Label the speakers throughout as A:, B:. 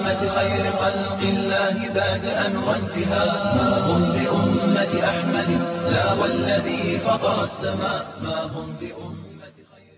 A: أمة خير خلق الله بادئا وانتهاء ما هم بأمة أحمد لا والذي فطر السماء ما هم بأمة خير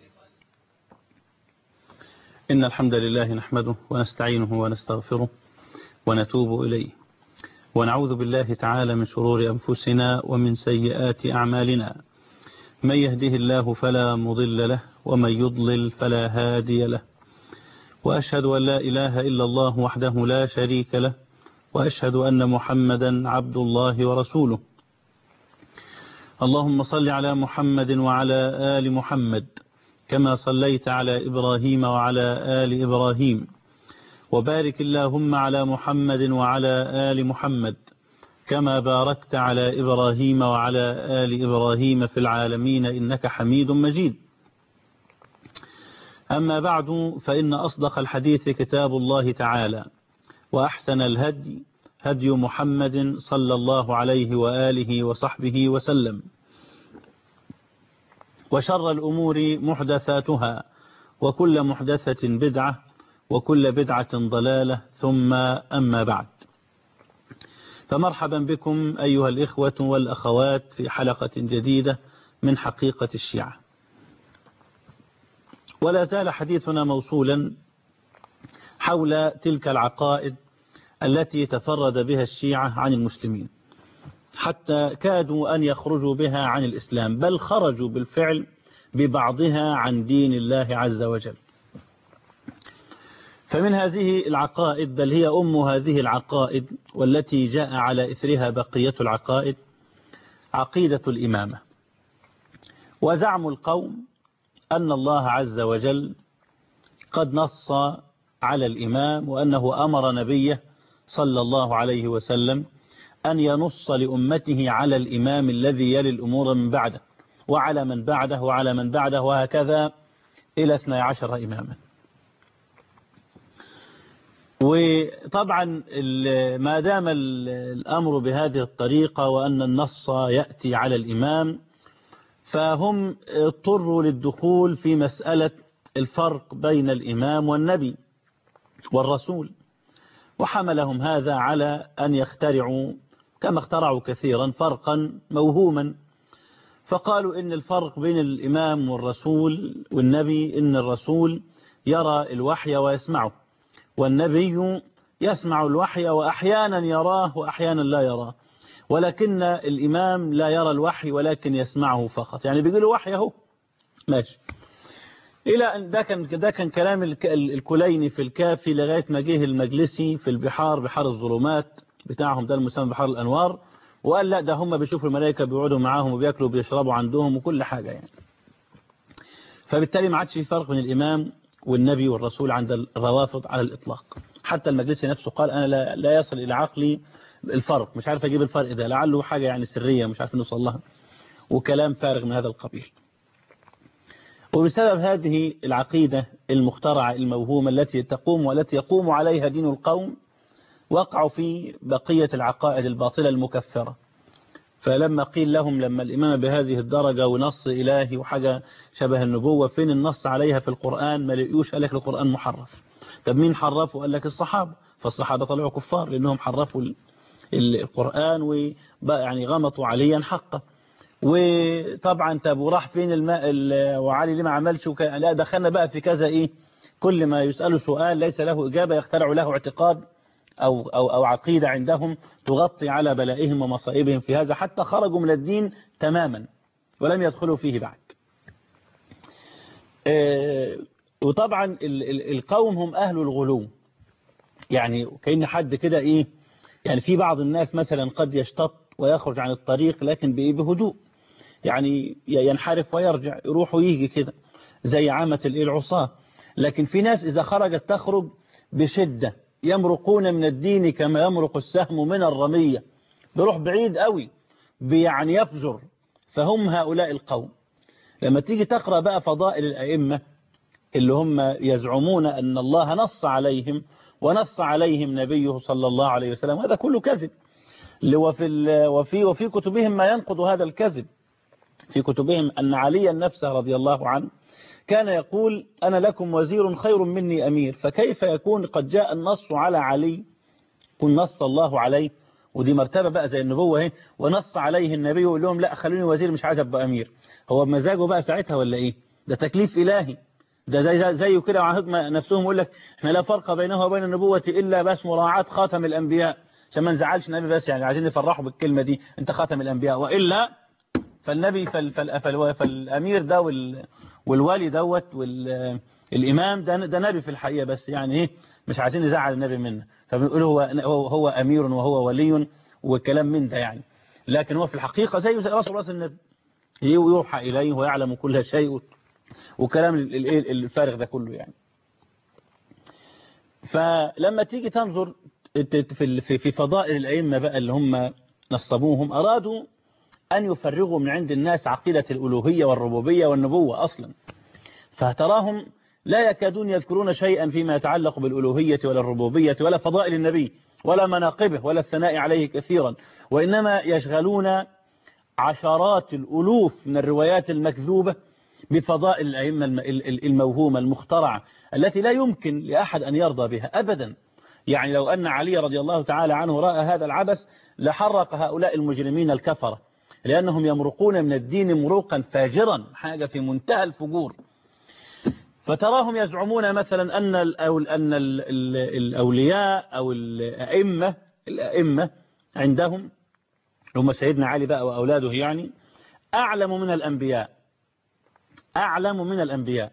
B: إن الحمد لله نحمده ونستعينه ونستغفره ونتوب إليه ونعوذ بالله تعالى من شرور أنفسنا ومن سيئات أعمالنا من يهده الله فلا مضل له ومن يضلل فلا هادي له وأشهد أن لا إله إلا الله وحده لا شريك له وأشهد أن محمدا عبد الله ورسوله اللهم صل على محمد وعلى آل محمد كما صليت على إبراهيم وعلى آل إبراهيم وبارك اللهم على محمد وعلى آل محمد كما باركت على إبراهيم وعلى آل إبراهيم في العالمين إنك حميد مجيد أما بعد فإن أصدق الحديث كتاب الله تعالى وأحسن الهدي هدي محمد صلى الله عليه وآله وصحبه وسلم وشر الأمور محدثاتها وكل محدثة بدعة وكل بدعة ضلالة ثم أما بعد فمرحبا بكم أيها الإخوة والأخوات في حلقة جديدة من حقيقة الشيعة ولا زال حديثنا موصولا حول تلك العقائد التي تفرد بها الشيعة عن المسلمين حتى كادوا أن يخرجوا بها عن الإسلام بل خرجوا بالفعل ببعضها عن دين الله عز وجل فمن هذه العقائد بل هي أم هذه العقائد والتي جاء على إثرها بقية العقائد عقيدة الإمامة وزعم القوم أن الله عز وجل قد نص على الإمام وأنه أمر نبيه صلى الله عليه وسلم أن ينص لأمته على الإمام الذي يلي الأمور من بعده وعلى من بعده وعلى من بعده وهكذا إلى 12 إماما وطبعا ما دام الأمر بهذه الطريقة وأن النص يأتي على الإمام فهم اضطروا للدخول في مسألة الفرق بين الإمام والنبي والرسول وحملهم هذا على أن يخترعوا كما اخترعوا كثيرا فرقا موهوما فقالوا إن الفرق بين الإمام والرسول والنبي إن الرسول يرى الوحي ويسمعه والنبي يسمع الوحي وأحيانا يراه وأحيانا لا يراه ولكن الإمام لا يرى الوحي ولكن يسمعه فقط يعني بيقول له وحي اهو ماشي إلى أن ده كان ده كان كلام الكليني في الكافي لغاية ما جه المجلسي في البحار بحار الظلمات بتاعهم ده المسمى بحار الأنوار وقال لا ده هم بيشوفوا الملائكة بيقعدوا معاهم وبياكلوا وبيشربوا عندهم وكل حاجة يعني فبالتالي ما عادش في فرق بين الإمام والنبي والرسول عند الروافض على الإطلاق حتى المجلسي نفسه قال أنا لا, لا يصل إلى عقلي الفرق مش عارف أجيب الفرق ده لعله حاجة يعني سرية مش عارف نوصل لها وكلام فارغ من هذا القبيل وبسبب هذه العقيدة المخترعة الموهومة التي تقوم والتي يقوم عليها دين القوم وقعوا في بقية العقائد الباطلة المكفرة فلما قيل لهم لما الإمام بهذه الدرجة ونص إلهي وحاجة شبه النبوة فين النص عليها في القرآن ما لقيوش قال لك القرآن محرف طب مين حرفه قال لك الصحابة فالصحابة طلعوا كفار لأنهم حرفوا القرآن ويعني غمطوا عليا حقه وطبعا طب وراح فين الماء وعلي ليه ما عملش وك... لا دخلنا بقى في كذا ايه كل ما يسأله سؤال ليس له إجابة يخترع له اعتقاد أو, أو, أو عقيدة عندهم تغطي على بلائهم ومصائبهم في هذا حتى خرجوا من الدين تماما ولم يدخلوا فيه بعد وطبعا القوم هم أهل الغلو يعني كأن حد كده إيه يعني في بعض الناس مثلا قد يشتط ويخرج عن الطريق لكن بهدوء يعني ينحرف ويرجع يروح ويجي كده زي عامة العصاة لكن في ناس إذا خرجت تخرج بشدة يمرقون من الدين كما يمرق السهم من الرمية بيروح بعيد قوي يعني يفجر فهم هؤلاء القوم لما تيجي تقرأ بقى فضائل الأئمة اللي هم يزعمون أن الله نص عليهم ونص عليهم نبيه صلى الله عليه وسلم هذا كله كذب وفي, وفي, وفي كتبهم ما ينقض هذا الكذب في كتبهم أن عليا نفسه رضي الله عنه كان يقول أنا لكم وزير خير مني أمير فكيف يكون قد جاء النص على علي كن نص الله عليه ودي مرتبة بقى زي النبوة اهي ونص عليه النبي ويقول لهم لا خلوني وزير مش عايز ابقى أمير هو بمزاجه بقى ساعتها ولا إيه ده تكليف إلهي ده زي زيه كده وعهد نفسهم يقول لك احنا لا فرق بينه وبين النبوة إلا بس مراعاة خاتم الأنبياء عشان ما نزعلش النبي بس يعني عايزين نفرحوا بالكلمة دي انت خاتم الأنبياء وإلا فالنبي فال فال فال فالأمير ده وال والولي دوت والإمام ده ده نبي في الحقيقة بس يعني ايه مش عايزين نزعل النبي منه فبنقول هو هو هو أمير وهو ولي وكلام من ده يعني لكن هو في الحقيقة زي رسول راس النبي يوحى إليه ويعلم كل شيء وكلام الفارغ ده كله يعني فلما تيجي تنظر في فضائل الأئمة بقى اللي هم نصبوهم أرادوا أن يفرغوا من عند الناس عقيدة الألوهية والربوبية والنبوة أصلا فتراهم لا يكادون يذكرون شيئا فيما يتعلق بالألوهية ولا الربوبية ولا فضائل النبي ولا مناقبه ولا الثناء عليه كثيرا وإنما يشغلون عشرات الألوف من الروايات المكذوبة بفضائل الأئمة الموهومة المخترعة التي لا يمكن لأحد أن يرضى بها أبدا يعني لو أن علي رضي الله تعالى عنه رأى هذا العبث لحرق هؤلاء المجرمين الكفرة لأنهم يمرقون من الدين مروقا فاجرا حاجة في منتهى الفجور فتراهم يزعمون مثلا أن أن الأولياء أو الأئمة الأئمة عندهم هم سيدنا علي بقى وأولاده يعني أعلم من الأنبياء أعلم من الأنبياء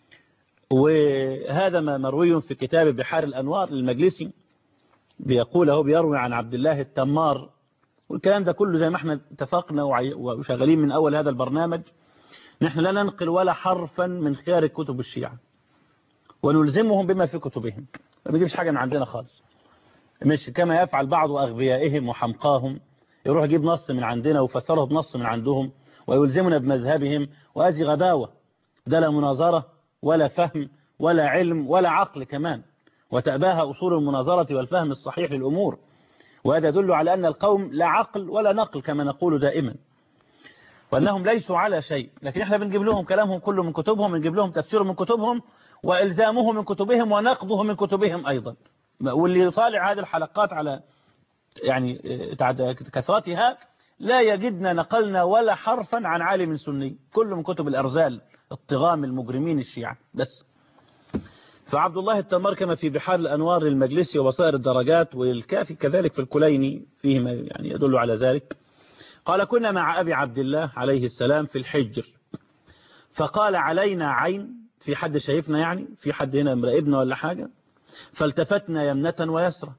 B: وهذا ما مروي في كتاب بحار الأنوار للمجلسي بيقول هو بيروي عن عبد الله التمار والكلام ده كله زي ما احنا اتفقنا وشغالين من أول هذا البرنامج نحن لا ننقل ولا حرفا من خارج كتب الشيعة ونلزمهم بما في كتبهم ما بيجيبش حاجة من عندنا خالص مش كما يفعل بعض أغبيائهم وحمقاهم يروح يجيب نص من عندنا ويفسره بنص من عندهم ويلزمنا بمذهبهم وهذه غباوة ده لا مناظرة ولا فهم ولا علم ولا عقل كمان وتأباها أصول المناظرة والفهم الصحيح للأمور وهذا يدل على أن القوم لا عقل ولا نقل كما نقول دائما وأنهم ليسوا على شيء لكن احنا بنجيب لهم كلامهم كله من كتبهم بنجيب لهم تفسيره من كتبهم وإلزامه من كتبهم ونقضه من كتبهم أيضا واللي يطالع هذه الحلقات على يعني كثرتها لا يجدنا نقلنا ولا حرفا عن عالم سني كله من كتب الأرزال الطغام المجرمين الشيعة بس فعبد الله التمر كما في بحار الأنوار للمجلسي وبصائر الدرجات والكافي كذلك في الكليني فيه ما يعني يدل على ذلك قال كنا مع أبي عبد الله عليه السلام في الحجر فقال علينا عين في حد شايفنا يعني في حد هنا مراقبنا ولا حاجة فالتفتنا يمنة ويسرى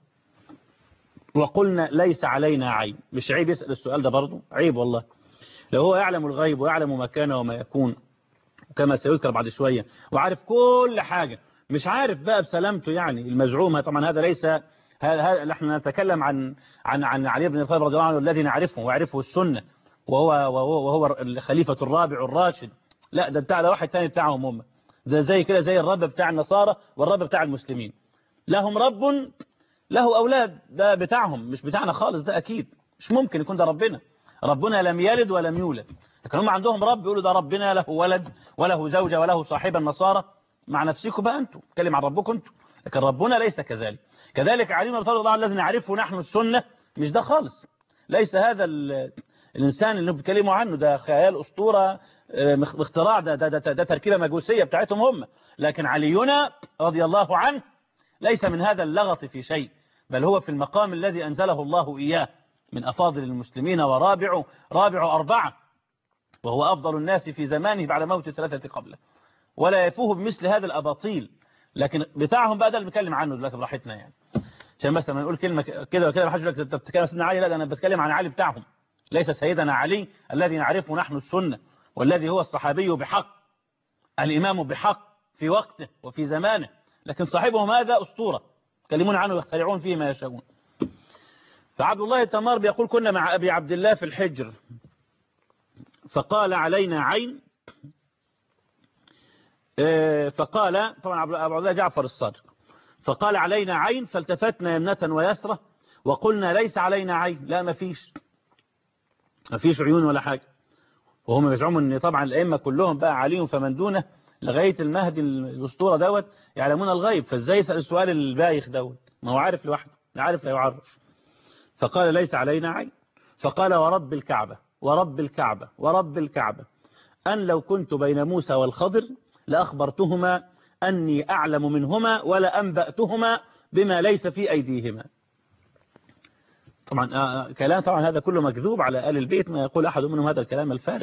B: وقلنا ليس علينا عين مش عيب يسأل السؤال ده برضه عيب والله لو هو يعلم الغيب ويعلم مكانه وما يكون كما سيذكر بعد شوية وعارف كل حاجة مش عارف بقى بسلامته يعني المزعومة طبعا هذا ليس هذا نحن نتكلم عن عن عن علي بن طالب رضي الله عنه الذي نعرفه ويعرفه السنة وهو وهو, وهو الخليفة الرابع الراشد لا ده بتاع ده واحد تاني بتاعهم هم ده زي كده زي الرب بتاع النصارى والرب بتاع المسلمين لهم رب له أولاد ده بتاعهم مش بتاعنا خالص ده أكيد مش ممكن يكون ده ربنا ربنا لم يلد ولم يولد لكن هم عندهم رب يقولوا ده ربنا له ولد وله زوجة وله صاحب النصارى مع نفسكم بقى أنتم اتكلم عن ربكم أنتم لكن ربنا ليس كذلك كذلك علي بن ابي طالب الذي نعرفه نحن السنة مش ده خالص ليس هذا الإنسان اللي بيتكلموا عنه ده خيال أسطورة اختراع ده, ده, ده, ده تركيبة مجوسية بتاعتهم هم لكن علينا رضي الله عنه ليس من هذا اللغط في شيء بل هو في المقام الذي أنزله الله إياه من أفاضل المسلمين ورابع رابع أربعة وهو أفضل الناس في زمانه بعد موت ثلاثة قبله ولا يفوه بمثل هذا الأباطيل لكن بتاعهم بقى ده اللي بنتكلم عنه دلوقتي براحتنا يعني عشان مثلا نقول كلمة كده وكده ما حدش يقول لك انت بتتكلم سيدنا علي لا ده انا بتكلم عن علي بتاعهم ليس سيدنا علي الذي نعرفه نحن السنة والذي هو الصحابي بحق الإمام بحق في وقته وفي زمانه لكن صاحبهم هذا أسطورة يتكلمون عنه ويخترعون فيه ما يشاءون فعبد الله التمار بيقول كنا مع أبي عبد الله في الحجر فقال علينا عين فقال طبعا أبو عبد الله جعفر الصادق فقال علينا عين فالتفتنا يمنة ويسرة وقلنا ليس علينا عين لا ما فيش ما فيش عيون ولا حاجة وهم يزعمون ان طبعا الأئمة كلهم بقى عليهم فمن دونه لغاية المهدي الأسطورة دوت يعلمون الغيب فازاي يسأل السؤال البايخ دوت ما هو عارف لوحده لا عارف لا يعرف فقال ليس علينا عين فقال ورب الكعبة ورب الكعبة ورب الكعبة أن لو كنت بين موسى والخضر لأخبرتهما أني أعلم منهما ولا أنبأتهما بما ليس في أيديهما طبعا آه كلام طبعا هذا كله مكذوب على آل البيت ما يقول أحد منهم هذا الكلام الفارغ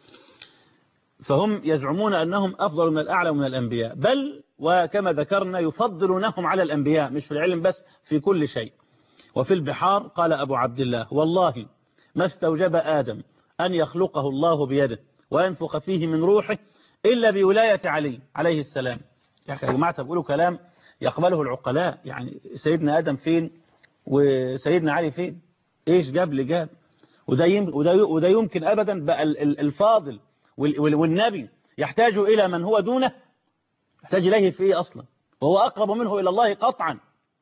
B: فهم يزعمون أنهم أفضل من الأعلى من الأنبياء بل وكما ذكرنا يفضلونهم على الأنبياء مش في العلم بس في كل شيء وفي البحار قال أبو عبد الله والله ما استوجب آدم أن يخلقه الله بيده وينفخ فيه من روحه إلا بولاية علي عليه السلام يا أخي يا جماعة تقولوا كلام يقبله العقلاء يعني سيدنا آدم فين وسيدنا علي فين إيش جاب لجاب وده, يم وده, وده يمكن أبدا بقى الفاضل والنبي يحتاج إلى من هو دونه يحتاج إليه في إيه أصلا وهو أقرب منه إلى الله قطعا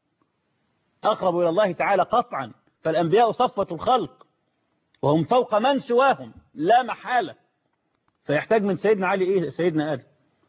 B: أقرب إلى الله تعالى قطعا فالأنبياء صفة الخلق وهم فوق من سواهم لا محالة فيحتاج من سيدنا علي إيه سيدنا آدم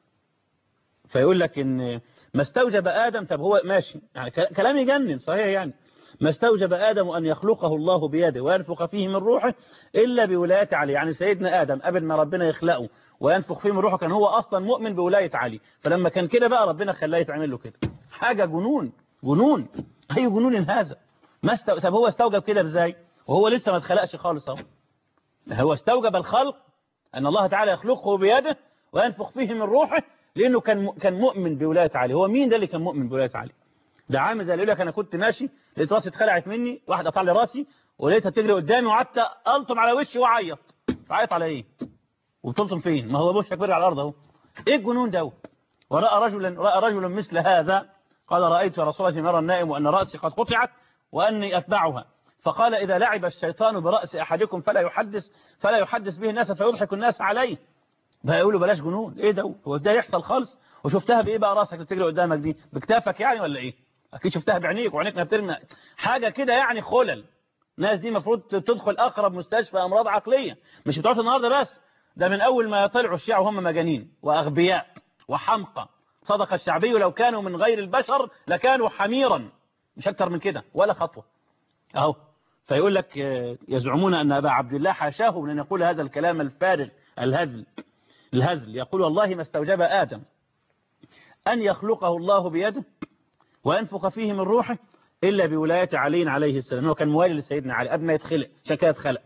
B: فيقول لك إن ما استوجب آدم طب هو ماشي يعني كلام يجنن صحيح يعني ما استوجب آدم أن يخلقه الله بيده وينفخ فيه من روحه إلا بولاية علي يعني سيدنا آدم قبل ما ربنا يخلقه وينفخ فيه من روحه كان هو أصلا مؤمن بولاية علي فلما كان كده بقى ربنا خلاه يتعمل له كده حاجة جنون جنون أي جنون هذا ما استو... طب هو استوجب كده ازاي وهو لسه ما اتخلقش خالص اهو هو استوجب الخلق أن الله تعالى يخلقه بيده وينفخ فيه من روحه لأنه كان كان مؤمن بولاية علي هو مين ده اللي كان مؤمن بولاية علي ده عامل زي اللي يقول لك أنا كنت ماشي لقيت راسي اتخلعت مني واحد قطع لي راسي ولقيتها تجري قدامي وقعدت ألطم على وشي وأعيط تعيط على إيه وبتلطم فين ما هو وشك بيرجع على الأرض أهو إيه الجنون ده ورأى رجلا رأى رجل مثل هذا قال رأيت يا رسول الله مرة النائم وأن رأسي قد قطعت وأني أتبعها فقال إذا لعب الشيطان برأس أحدكم فلا يحدث فلا يحدث به الناس فيضحك الناس عليه بقى يقولوا بلاش جنون ايه ده هو ده يحصل خالص وشفتها بايه بقى راسك بتجري قدامك دي بكتافك يعني ولا ايه اكيد شفتها بعينيك وعينيك بترمي حاجه كده يعني خلل الناس دي المفروض تدخل اقرب مستشفى امراض عقليه مش بتوع النهارده بس ده من اول ما طلعوا الشيعة وهم مجانين واغبياء وحمقى صدق الشعبي لو كانوا من غير البشر لكانوا حميرا مش اكتر من كده ولا خطوه اهو فيقول لك يزعمون ان ابا عبد الله حاشاه من ان يقول هذا الكلام الفارغ الهزل الهزل يقول والله ما استوجب آدم أن يخلقه الله بيده وينفخ فيه من روحه إلا بولاية علي عليه السلام هو كان موالي لسيدنا علي قبل ما يتخلق عشان كده اتخلق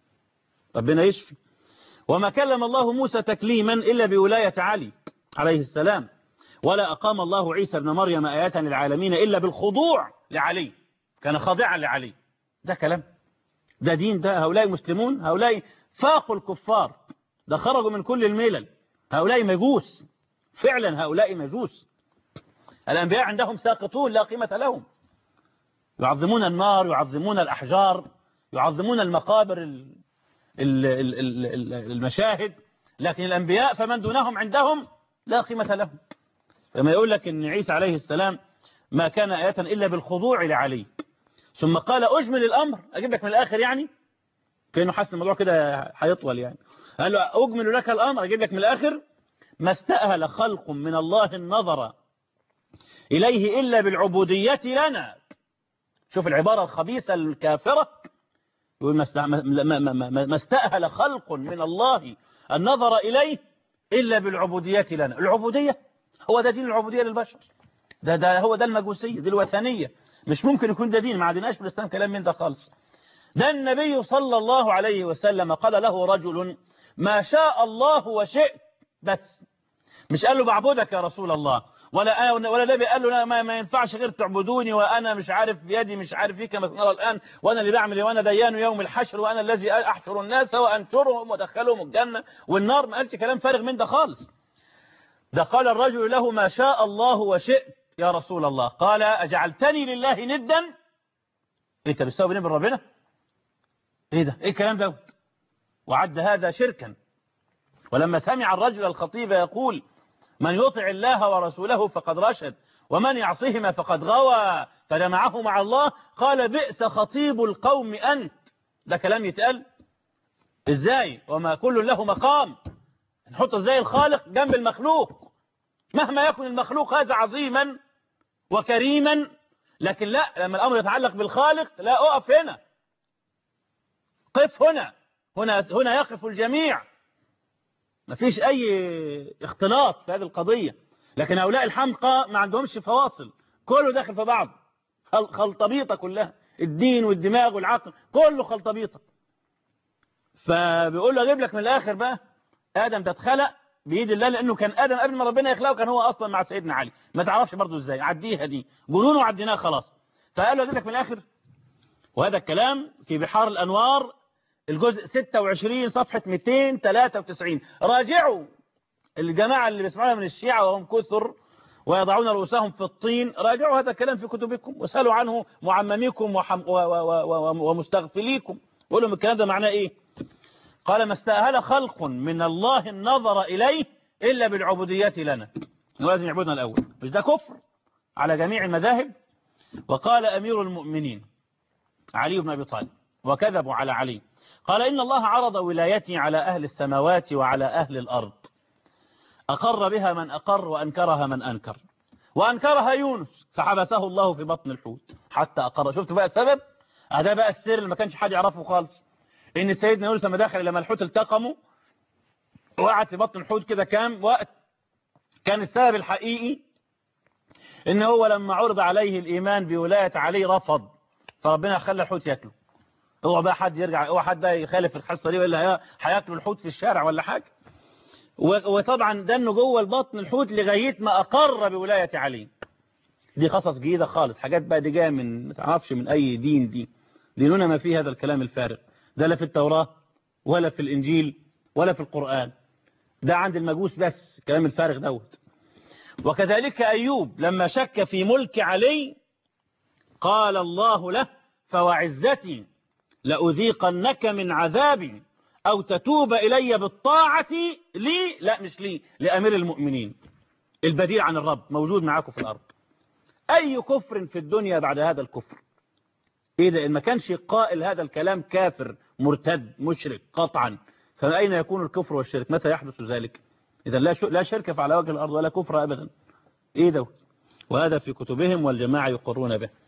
B: ربنا يشفي وما كلم الله موسى تكليما إلا بولاية علي عليه السلام ولا أقام الله عيسى ابن مريم آياتا للعالمين إلا بالخضوع لعلي كان خاضعا لعلي ده كلام ده دين ده هؤلاء مسلمون هؤلاء فاقوا الكفار ده خرجوا من كل الملل هؤلاء مجوس فعلا هؤلاء مجوس الأنبياء عندهم ساقطون لا قيمة لهم يعظمون النار يعظمون الأحجار يعظمون المقابر المشاهد لكن الأنبياء فمن دونهم عندهم لا قيمة لهم فما يقول لك أن عيسى عليه السلام ما كان آية إلا بالخضوع لعلي ثم قال أجمل الأمر أجيب لك من الآخر يعني كأنه حاسس الموضوع كده هيطول يعني قال له أجمل لك الأمر أجيب لك من الآخر ما استأهل خلق من الله النظر إليه إلا بالعبودية لنا شوف العبارة الخبيثة الكافرة يقول ما استأهل خلق من الله النظر إليه إلا بالعبودية لنا العبودية هو ده دين العبودية للبشر ده, ده هو ده المجوسية دي الوثنية مش ممكن يكون ده دين ما عندناش في الإسلام كلام من ده خالص ده النبي صلى الله عليه وسلم قال له رجل ما شاء الله وشئت بس مش قال له بعبدك يا رسول الله ولا ولا نبي قال له ما, ما ينفعش غير تعبدوني وانا مش عارف بيدي مش عارف ايه كما نرى الان وانا اللي بعمل وانا ديان يوم الحشر وانا الذي احشر الناس وانشرهم وادخلهم الجنه والنار ما قالش كلام فارغ من ده خالص ده قال الرجل له ما شاء الله وشئت يا رسول الله قال اجعلتني لله ندا انت بتساوي بين ربنا ايه ده ايه الكلام ده وعد هذا شركا ولما سمع الرجل الخطيب يقول من يطع الله ورسوله فقد رشد ومن يعصهما فقد غوى فجمعه مع الله قال بئس خطيب القوم أنت ده كلام يتقال ازاي وما كل له مقام نحط ازاي الخالق جنب المخلوق مهما يكن المخلوق هذا عظيما وكريما لكن لا لما الأمر يتعلق بالخالق لا أقف هنا قف هنا هنا هنا يقف الجميع ما فيش أي اختلاط في هذه القضية لكن هؤلاء الحمقى ما عندهمش فواصل كله داخل في بعض خلطبيطة كلها الدين والدماغ والعقل كله خلطبيطة فبيقول له اجيب لك من الآخر بقى آدم ده اتخلق بيد الله لأنه كان آدم قبل ما ربنا يخلقه كان هو أصلا مع سيدنا علي ما تعرفش برضه إزاي عديها دي جنونه عديناها خلاص فقال له اجيب لك من الآخر وهذا الكلام في بحار الأنوار الجزء 26 صفحة 293 راجعوا الجماعة اللي بيسمعوها من الشيعة وهم كثر ويضعون رؤوسهم في الطين راجعوا هذا الكلام في كتبكم واسألوا عنه معمميكم وحم و و و ومستغفليكم قول لهم الكلام ده معناه ايه قال ما استأهل خلق من الله النظر إليه إلا بالعبودية لنا لازم يعبدنا الأول مش ده كفر على جميع المذاهب وقال أمير المؤمنين علي بن أبي طالب وكذبوا على علي قال إن الله عرض ولايتي على أهل السماوات وعلى أهل الأرض أقر بها من أقر وأنكرها من أنكر وأنكرها يونس فحبسه الله في بطن الحوت حتى أقر شفت بقى السبب هذا بقى السر اللي ما كانش حد يعرفه خالص إن سيدنا يونس لما دخل لما الحوت التقموا وقعد في بطن الحوت كده كام وقت كان السبب الحقيقي إن هو لما عرض عليه الإيمان بولاية علي رفض فربنا خلى الحوت ياكله هو بقى حد يرجع هو حد بقى يخالف الحصة دي ولا هياكلوا الحوت في الشارع ولا حاجة وطبعا دنه جوه البطن الحوت لغاية ما أقر بولاية علي دي قصص جديدة خالص حاجات بقى دي جايه من ما تعرفش من أي دين دي ديننا ما فيه هذا الكلام الفارغ ده لا في التوراة ولا في الإنجيل ولا في القرآن ده عند المجوس بس الكلام الفارغ دوت وكذلك أيوب لما شك في ملك علي قال الله له فوعزتي لأذيقنك من عذابي أو تتوب إلي بالطاعة لي لا مش لي لأمير المؤمنين البديل عن الرب موجود معاكم في الأرض أي كفر في الدنيا بعد هذا الكفر إذا إن ما كانش قائل هذا الكلام كافر مرتد مشرك قطعا فأين يكون الكفر والشرك متى يحدث ذلك إذا لا لا شرك على وجه الأرض ولا كفر أبدا إيه ده وهذا في كتبهم والجماعة يقرون به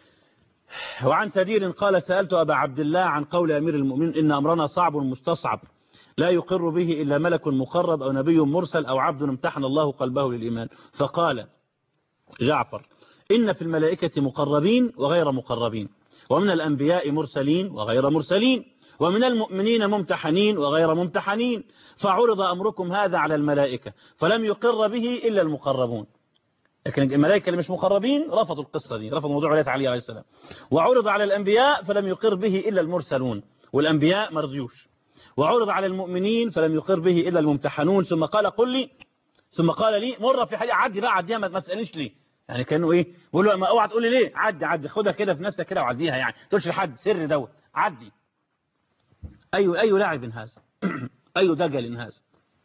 B: وعن سدير قال سألت أبا عبد الله عن قول أمير المؤمنين إن أمرنا صعب مستصعب لا يقر به إلا ملك مقرب أو نبي مرسل أو عبد امتحن الله قلبه للإيمان فقال جعفر إن في الملائكة مقربين وغير مقربين ومن الأنبياء مرسلين وغير مرسلين ومن المؤمنين ممتحنين وغير ممتحنين فعرض أمركم هذا على الملائكة فلم يقر به إلا المقربون لكن الملائكة اللي مش مقربين رفضوا القصة دي رفضوا موضوع ولاية علي عليه السلام وعرض على الأنبياء فلم يقر به إلا المرسلون والأنبياء مرضيوش وعرض على المؤمنين فلم يقر به إلا الممتحنون ثم قال قل لي ثم قال لي مرة في حاجة عدي بقى عديها ما تسألنيش ليه يعني كانوا ايه بقول له ما اوعى تقول لي ليه عدي عدي خدها كده في نفسك كده وعديها يعني تقولش لحد سر دوت عدي اي اي لاعب هذا اي دجل هذا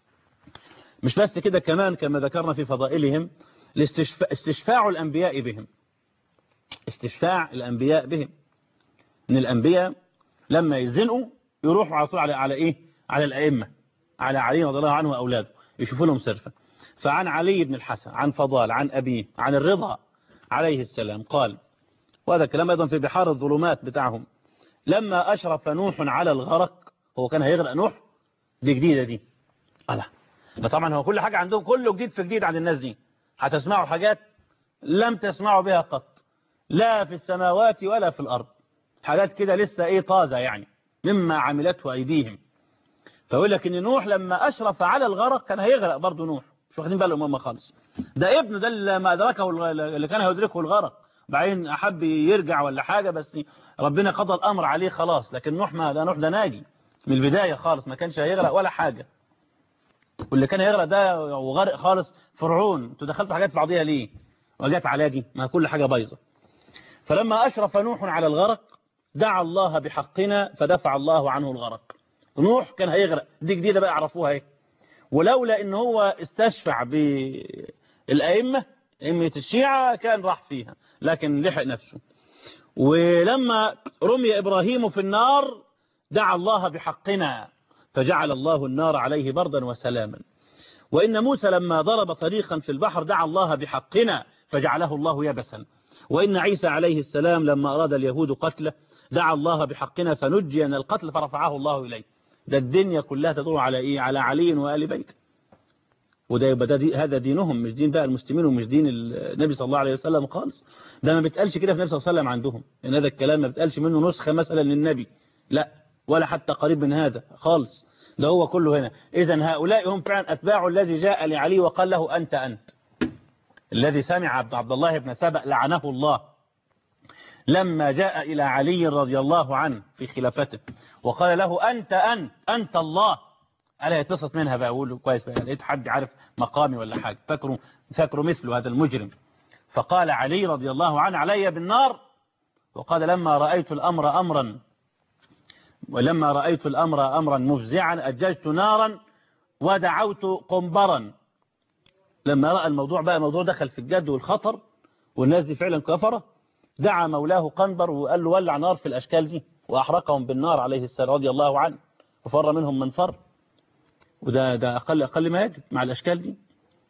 B: مش بس كده كمان كما ذكرنا في فضائلهم استشفاع الأنبياء بهم استشفاع الأنبياء بهم ان الأنبياء لما يزنقوا يروحوا على طول على على إيه على الأئمة على علي رضي الله عنه وأولاده يشوفوا لهم سرفة فعن علي بن الحسن عن فضال عن أبيه عن الرضا عليه السلام قال وهذا الكلام أيضا في بحار الظلمات بتاعهم لما أشرف نوح على الغرق هو كان هيغرق نوح دي جديدة دي الله طبعا هو كل حاجة عندهم كله جديد في جديد عند الناس دي هتسمعوا حاجات لم تسمعوا بها قط لا في السماوات ولا في الأرض حاجات كده لسه ايه طازة يعني مما عملته أيديهم فيقول لك ان نوح لما أشرف على الغرق كان هيغرق برضه نوح مش واخدين بالهم هم خالص ده ابنه ده اللي ما أدركه اللي كان هيدركه الغرق بعدين أحب يرجع ولا حاجة بس ربنا قضى الأمر عليه خلاص لكن نوح ما ده نوح ده ناجي من البداية خالص ما كانش هيغرق ولا حاجة واللي كان يغرق ده وغرق خالص فرعون انتوا دخلتوا حاجات بعضيها ليه وجات على دي ما كل حاجة بايظة فلما أشرف نوح على الغرق دعا الله بحقنا فدفع الله عنه الغرق نوح كان هيغرق دي جديدة بقى عرفوها ايه ولولا ان هو استشفع بالأئمة أئمة الشيعة كان راح فيها لكن لحق نفسه ولما رمي إبراهيم في النار دعا الله بحقنا فجعل الله النار عليه بردا وسلاما وإن موسى لما ضرب طريقا في البحر دعا الله بحقنا فجعله الله يبسا وإن عيسى عليه السلام لما أراد اليهود قتله دعا الله بحقنا فنجي من القتل فرفعه الله إليه ده الدنيا كلها تدور على إيه على علي وآل بيت وده يبقى ده دي هذا دينهم مش دين بقى المسلمين ومش دين النبي صلى الله عليه وسلم خالص ده ما بيتقالش كده في النبي صلى الله عليه وسلم عندهم ان هذا الكلام ما بيتقالش منه نسخة مثلا للنبي لا ولا حتى قريب من هذا خالص ده هو كله هنا إذا هؤلاء هم فعلا أتباع الذي جاء لعلي وقال له أنت أنت الذي سمع عبد الله بن سبأ لعنه الله لما جاء إلى علي رضي الله عنه في خلافته وقال له أنت أنت أنت الله ألا يتصل منها بقى أقول له كويس بقى لقيت حد عارف مقامي ولا حاجة فاكروا فاكروا مثله هذا المجرم فقال علي رضي الله عنه علي بالنار وقال لما رأيت الأمر أمرا ولما رأيت الأمر أمرا مفزعا أججت نارا ودعوت قنبرا لما رأى الموضوع بقى الموضوع دخل في الجد والخطر والناس دي فعلا كفرة دعا مولاه قنبر وقال له ولع نار في الأشكال دي وأحرقهم بالنار عليه السلام رضي الله عنه وفر منهم من فر وده ده أقل أقل ما يجب مع الأشكال دي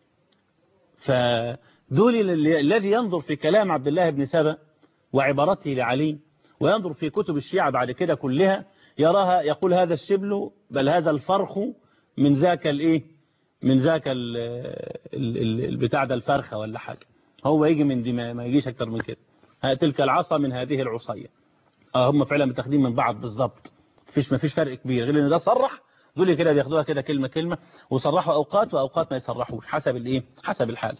B: فدول الذي ينظر في كلام عبد الله بن سبأ وعبارته لعلي وينظر في كتب الشيعة بعد كده كلها يراها يقول هذا الشبل بل هذا الفرخ من ذاك الايه من ذاك البتاع ده الفرخة ولا حاجة هو يجي من دي ما يجيش اكتر من كده تلك العصا من هذه العصية اه هم فعلا متاخدين من بعض بالظبط مفيش مفيش فرق كبير غير ان ده صرح دول كده بياخدوها كده كلمة كلمة وصرحوا اوقات واوقات ما يصرحوش حسب الايه حسب الحال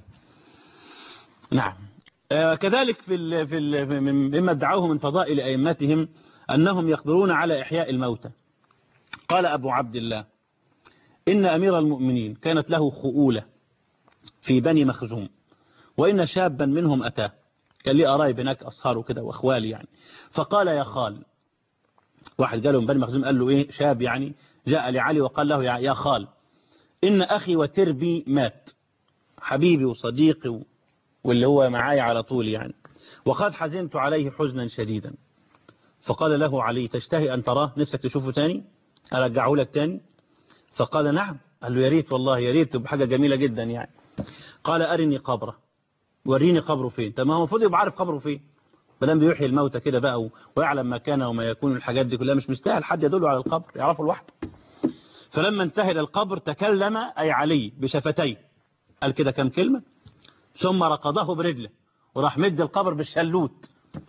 B: نعم آه كذلك في ال في ال مما ادعوه من فضائل ائمتهم انهم يقدرون على احياء الموتى قال ابو عبد الله إن أمير المؤمنين كانت له خؤولة في بني مخزوم وإن شابا منهم أتاه كان لي قرايب هناك أصهاره كده وأخوالي يعني فقال يا خال واحد قال له من بني مخزوم قال له إيه شاب يعني جاء لعلي وقال له يا خال إن أخي وتربي مات حبيبي وصديقي واللي هو معاي على طول يعني وقد حزنت عليه حزنا شديدا فقال له علي تشتهي أن تراه نفسك تشوفه تاني أرجعه لك تاني فقال نعم قال له يا ريت والله يا ريت تبقى حاجة جميلة جدا يعني قال أرني قبره وريني قبره فين طب ما هو المفروض يبقى عارف قبره فين بلان بيحيي الموتى كده بقى ويعلم ما كان وما يكون الحاجات دي كلها مش مستاهل حد يدله على القبر يعرفه لوحده فلما انتهى الى القبر تكلم أي علي بشفتيه قال كده كم كلمة ثم رقضه برجله وراح مد القبر بالشلوت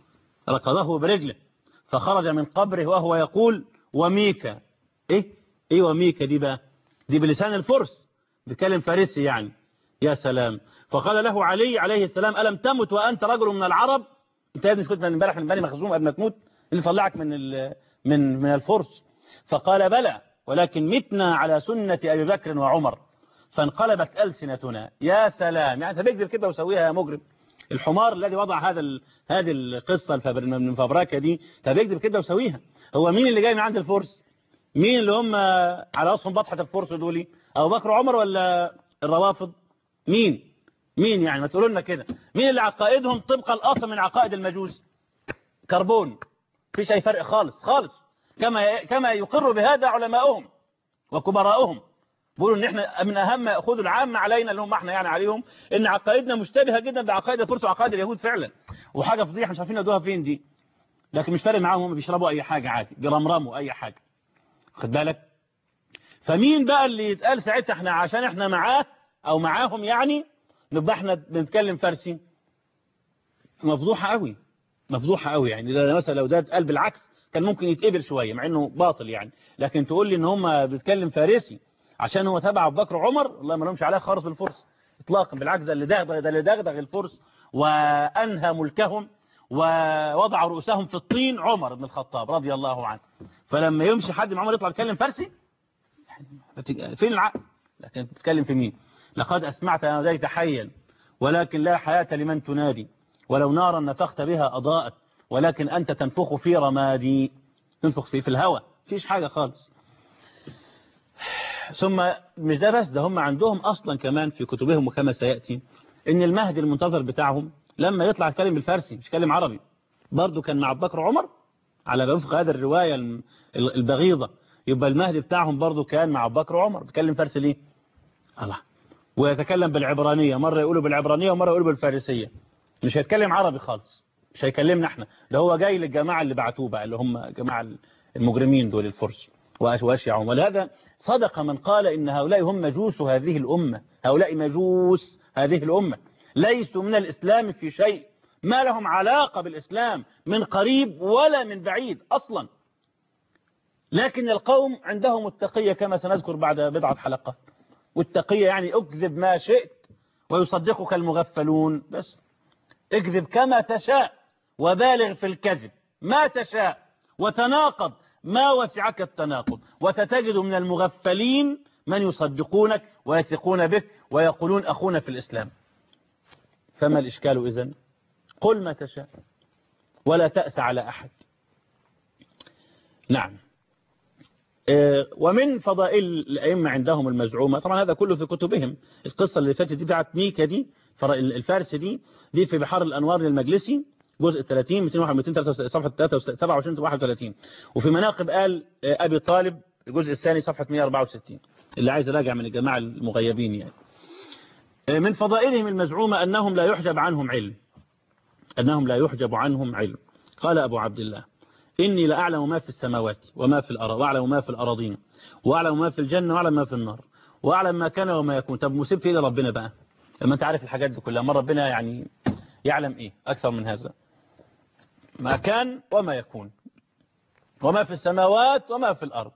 B: رقضه برجله فخرج من قبره وهو يقول وميكا ايه ايه وميكا دي بقى دي بلسان الفرس بيتكلم فارسي يعني يا سلام فقال له علي عليه السلام ألم تمت وأنت رجل من العرب انت يا ابني كنت من امبارح من بني مخزوم قبل ما تموت اللي طلعك من من من الفرس فقال بلى ولكن متنا على سنة أبي بكر وعمر فانقلبت ألسنتنا يا سلام يعني انت بيكذب كده وسويها يا مجرم الحمار الذي وضع هذا ال... هذه القصة من فبراكة دي بيكذب كده وسويها هو مين اللي جاي من عند الفرس مين اللي هم على راسهم بطحة الفرس دولي أبو بكر وعمر ولا الروافض مين مين يعني ما تقولوا لنا كده مين اللي عقائدهم طبق الأصل من عقائد المجوس كربون فيش أي فرق خالص خالص كما كما يقر بهذا علماؤهم وكبراؤهم بيقولوا ان احنا من اهم ما ياخذوا العامه علينا اللي هم احنا يعني عليهم ان عقائدنا مشتبهه جدا بعقائد الفرس وعقائد اليهود فعلا وحاجه فضيحه مش عارفين يدوها فين دي لكن مش فارق معاهم هم بيشربوا اي حاجه عادي بيرمرموا اي حاجه خد بالك فمين بقى اللي يتقال ساعتها احنا عشان احنا معاه او معاهم يعني نبقى احنا بنتكلم فارسي مفضوحه قوي مفضوحه قوي يعني ده مثلا لو ده اتقال بالعكس كان ممكن يتقبل شويه مع انه باطل يعني لكن تقول لي ان هم بيتكلم فارسي عشان هو تبع ابو بكر وعمر الله ما لهمش عليه خالص بالفرس اطلاقا بالعكس ده اللي دغدغ ده اللي دغدغ الفرس وانهى ملكهم ووضع رؤوسهم في الطين عمر بن الخطاب رضي الله عنه فلما يمشي حد من عمر يطلع يتكلم فارسي فين العقل لكن تتكلم في مين لقد أسمعت ناديت حيا ولكن لا حياة لمن تنادي ولو نارا نفخت بها أضاءت ولكن أنت تنفخ في رمادي تنفخ في في الهواء فيش حاجة خالص ثم مش ده بس ده هم عندهم أصلا كمان في كتبهم وكما سيأتي إن المهدي المنتظر بتاعهم لما يطلع يتكلم بالفارسي مش يتكلم عربي برضه كان مع بكر عمر على وفق هذه الرواية البغيضة يبقى المهدي بتاعهم برضه كان مع بكر وعمر بيتكلم فارسي ليه الله ويتكلم بالعبرانية مرة يقولوا بالعبرانية ومرة يقولوا بالفارسية مش هيتكلم عربي خالص مش هيكلمنا احنا ده هو جاي للجماعة اللي بعتوه بقى اللي هم جماعة المجرمين دول الفرس وأشيعهم ولهذا صدق من قال إن هؤلاء هم مجوس هذه الأمة هؤلاء مجوس هذه الأمة ليسوا من الإسلام في شيء ما لهم علاقة بالإسلام من قريب ولا من بعيد أصلا لكن القوم عندهم التقية كما سنذكر بعد بضعة حلقات والتقية يعني اكذب ما شئت ويصدقك المغفلون بس اكذب كما تشاء وبالغ في الكذب ما تشاء وتناقض ما وسعك التناقض وستجد من المغفلين من يصدقونك ويثقون بك ويقولون أخونا في الإسلام فما الإشكال إذن قل ما تشاء ولا تأس على أحد نعم ومن فضائل الأئمة عندهم المزعومة طبعا هذا كله في كتبهم القصة اللي فاتت دي بتاعت ميكا دي الفارس دي دي في بحار الأنوار للمجلسي جزء 30 201 صفحة 27 31 وفي مناقب قال أبي طالب الجزء الثاني صفحة 164 اللي عايز راجع من الجماعة المغيبين يعني من فضائلهم المزعومة أنهم لا يحجب عنهم علم أنهم لا يحجب عنهم علم قال أبو عبد الله إني لأعلم ما في السماوات وما في الأرض وأعلم ما في الأراضين وأعلم ما في الجنة وأعلم ما في النار وأعلم ما كان وما يكون طب مصيبتي إيه ربنا بقى لما أنت عارف الحاجات دي كلها ما ربنا يعني يعلم إيه أكثر من هذا ما كان وما يكون وما في السماوات وما في الأرض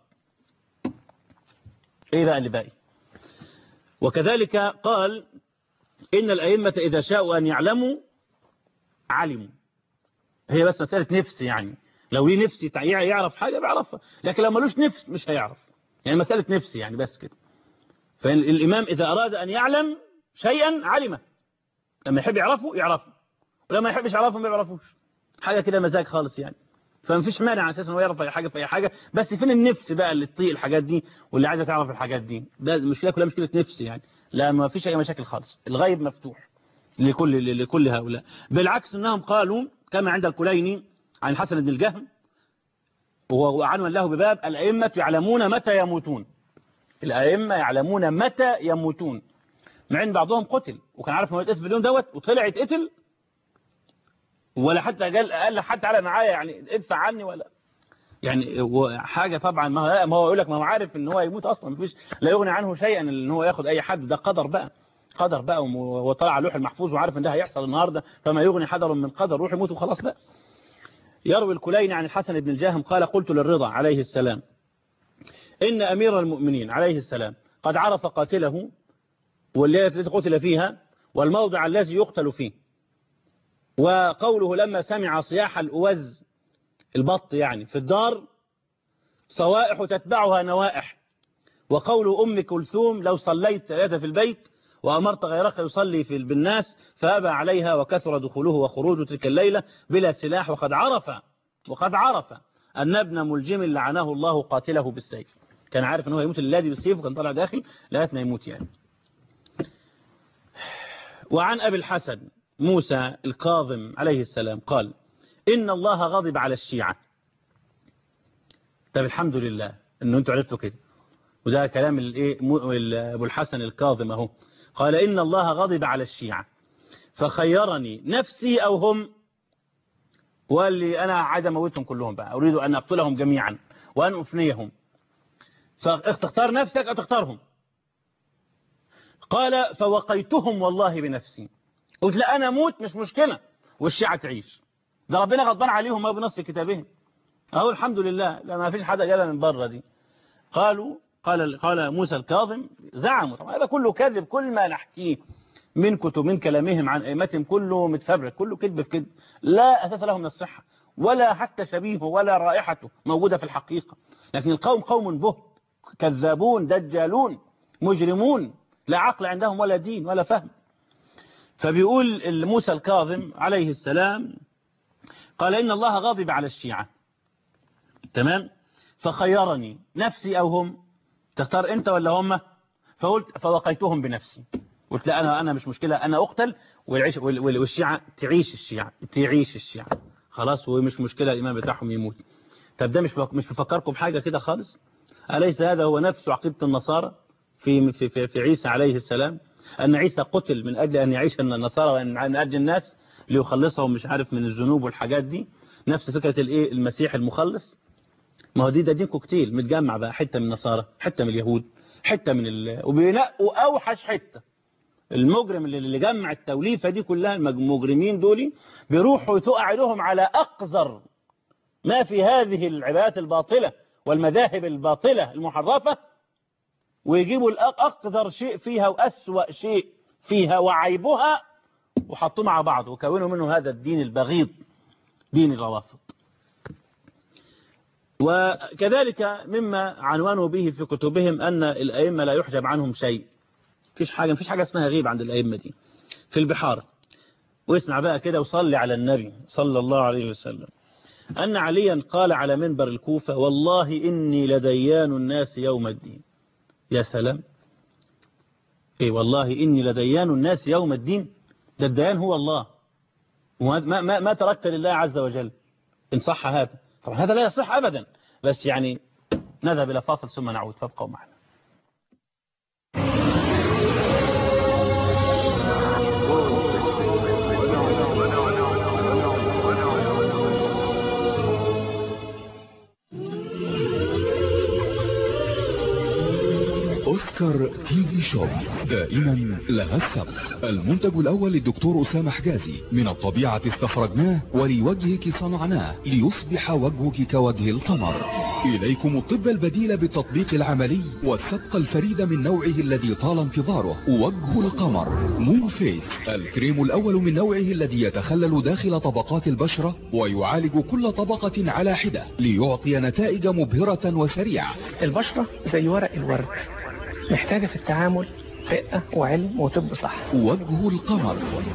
B: إيه بقى اللي باقي وكذلك قال إن الأئمة إذا شاءوا أن يعلموا علموا هي بس مسألة نفس يعني لو ليه نفس يعرف حاجة بيعرفها لكن لو ملوش نفس مش هيعرف يعني مسألة نفس يعني بس كده فالإمام إذا أراد أن يعلم شيئا علمه لما يحب يعرفه يعرفه ولما يحبش يعرفه ما يعرفوش حاجة كده مزاج خالص يعني فما فيش مانع على اساس انه يعرف اي حاجه في اي حاجه بس فين النفس بقى اللي تطيق الحاجات دي واللي عايزه تعرف الحاجات دي ده المشكله كلها مشكله نفس يعني لا ما فيش اي مشاكل خالص الغيب مفتوح لكل لكل هؤلاء بالعكس انهم قالوا كما عند الكليني عن الحسن بن الجهم وعنوان له بباب الائمه يعلمون متى يموتون الائمه يعلمون متى يموتون مع ان بعضهم قتل وكان عارف انه يتقتل في اليوم دوت وطلع يتقتل ولا حتى قال قال حد تعالى معايا يعني ادفع عني ولا يعني حاجة طبعا ما هو ما هو يقول لك ما هو عارف ان هو يموت اصلا مفيش لا يغني عنه شيئا ان هو ياخد اي حد ده قدر بقى قدر بقى وطلع على اللوح المحفوظ وعارف ان ده هيحصل النهارده فما يغني حذر من قدر روح يموت وخلاص بقى يروي الكليني عن الحسن بن الجاهم قال قلت للرضا عليه السلام إن أمير المؤمنين عليه السلام قد عرف قاتله والليلة التي قتل فيها والموضع الذي يقتل فيه وقوله لما سمع صياح الأوز البط يعني في الدار صوائح تتبعها نوائح وقول أم كلثوم لو صليت ثلاثة في البيت وأمرت غيرك يصلي في بالناس فأبى عليها وكثر دخوله وخروجه تلك الليلة بلا سلاح وقد عرف وقد عرف أن ابن ملجم لعنه الله قاتله بالسيف كان عارف أنه يموت اللادي بالسيف وكان طالع داخل لغايه ما يموت يعني وعن أبي الحسن موسى الكاظم عليه السلام قال إن الله غضب على الشيعة طب الحمد لله أنه أنتوا عرفتوا كده وده كلام الايه ابو الحسن الكاظم اهو قال إن الله غضب على الشيعة فخيرني نفسي أو هم وقال لي أنا عايز أموتهم كلهم بقى أريد أن أقتلهم جميعا وأن أفنيهم فاختار نفسك أو تختارهم قال فوقيتهم والله بنفسي قلت لا أنا أموت مش مشكلة والشيعة تعيش ده ربنا غضبان عليهم ما بنص كتابهم أهو الحمد لله لا ما فيش حدا جالها من بره دي قالوا قال قال موسى الكاظم زعموا طبعا هذا كله كذب كل ما نحكيه من كتب من كلامهم عن أئمتهم كله متفبرك كله كذب في كذب لا أساس له من الصحة ولا حتى شبيهه ولا رائحته موجودة في الحقيقة لكن القوم قوم بهت كذابون دجالون مجرمون لا عقل عندهم ولا دين ولا فهم فبيقول موسى الكاظم عليه السلام قال إن الله غاضب على الشيعة تمام فخيرني نفسي أو هم تختار أنت ولا هم فقلت فوقيتهم بنفسي قلت لا أنا أنا مش مشكلة أنا أقتل والعيش والشيعة تعيش الشيعة تعيش الشيعة خلاص ومش مشكلة الإمام بتاعهم يموت طب ده مش مش بفكركم بحاجة كده خالص أليس هذا هو نفس عقيدة النصارى في في في, في عيسى عليه السلام أن عيسى قتل من أجل أن يعيش النصارى وأن أجل الناس ليخلصهم مش عارف من الذنوب والحاجات دي نفس فكرة الإيه المسيح المخلص ما هو دي ده دين كوكتيل متجمع بقى حتة من النصارى حتة من اليهود حتة من ال... وبينقوا أوحش حتة المجرم اللي, اللي جمع التوليفة دي كلها المجرمين دول بيروحوا تقع لهم على أقذر ما في هذه العبادات الباطلة والمذاهب الباطلة المحرفة ويجيبوا الأقذر شيء فيها وأسوأ شيء فيها وعيبها وحطوه مع بعض وكونوا منه هذا الدين البغيض دين الروافض وكذلك مما عنوانوا به في كتبهم أن الأئمة لا يحجب عنهم شيء مفيش حاجة مفيش حاجة اسمها غيب عند الأئمة دي في البحار واسمع بقى كده وصلي على النبي صلى الله عليه وسلم أن عليا قال على منبر الكوفة والله إني لديان الناس يوم الدين يا سلام إيه والله إني لديان الناس يوم الدين ده الديان هو الله ما, ما, ما تركت لله عز وجل إن صح هذا طبعا هذا لا يصح أبدا بس يعني نذهب إلى فاصل ثم نعود فابقوا معنا
C: اوسكار تي في شوب دائما لها السبق المنتج الاول للدكتور اسامه حجازي من الطبيعه استخرجناه ولوجهك صنعناه ليصبح وجهك كوجه القمر اليكم الطب البديل بالتطبيق العملي والسبق الفريد من نوعه الذي طال انتظاره وجه القمر مون فيس الكريم الاول من نوعه الذي يتخلل داخل طبقات البشره ويعالج كل طبقه على حده ليعطي نتائج مبهره وسريعه
D: البشرة زي ورق الورد محتاجة في التعامل رقة وعلم وطب صح
C: وجه القمر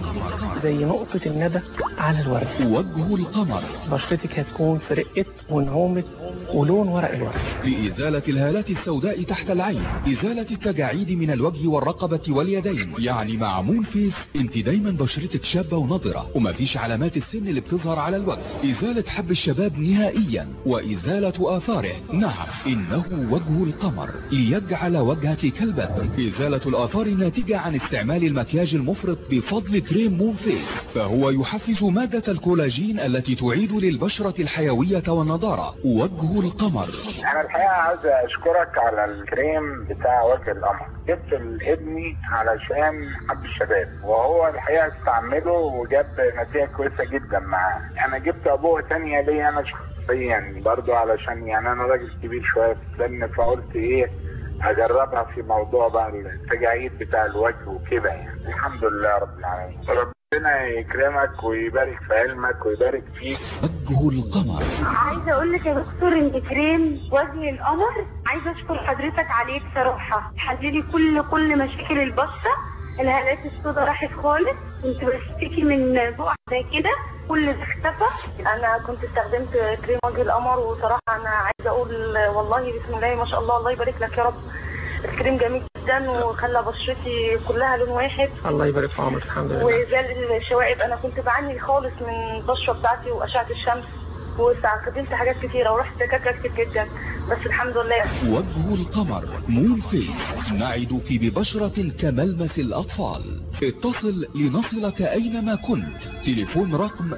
D: زي نقطة الندى على الورد
C: وجه القمر
D: بشرتك هتكون في رقة ونعومة ولون ورق الورد
C: لإزالة الهالات السوداء تحت العين إزالة التجاعيد من الوجه والرقبة واليدين يعني مع مون فيس انت دايما بشرتك شابة ونضرة ومفيش علامات السن اللي بتظهر على الوجه إزالة حب الشباب نهائيا وإزالة آثاره نعم إنه وجه القمر ليجعل وجهك كالبدر إزالة الآثار الناتجة عن استعمال المكياج المفرط بفضل كريم مون فيس فهو يحفز مادة الكولاجين التي تعيد للبشرة الحيوية والنضارة وجه القمر
E: انا الحقيقه عايز اشكرك على الكريم بتاع وجه القمر جبت لابني علشان حب الشباب وهو الحقيقه استعمله وجاب نتيجه كويسه جدا معاه انا جبت ابوه تانية ليا انا شخصيا برضو علشان يعني انا راجل كبير شويه في السن فقلت ايه اجربها في موضوع بقى التجاعيد بتاع الوجه وكده يعني الحمد لله رب العالمين ربنا يكرمك ويبارك في علمك ويبارك فيك
C: وجه القمر
F: عايزه اقول لك يا دكتور ان كريم وجه القمر عايزه اشكر حضرتك عليه بصراحه حللي كل كل مشاكل البشره الهالات السوداء راحت خالص كنت بشتكي من بقع زي كده كل ده اختفى
G: انا كنت استخدمت كريم وجه القمر وصراحه انا عايزه اقول والله بسم الله ما شاء الله الله يبارك لك يا رب الكريم جميل جدا وخلى بشرتي كلها لون واحد
D: الله يبارك في عمرك الحمد لله
G: وزال الشوائب انا كنت بعاني خالص من البشره بتاعتي واشعه الشمس واستخدمت حاجات كتيره ورحت دكاتره كتير جدا بس الحمد لله
C: وجه القمر مون فيس نعدك ببشرة كملمس الأطفال اتصل لنصلك أينما كنت تليفون رقم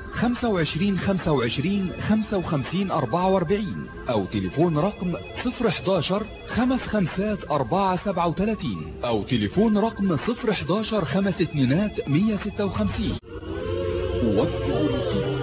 C: 25 25 55 44 أو تليفون رقم 011 خمس خمسات 4 37 أو تليفون رقم 011 خمس اتنينات 156 وجه القمر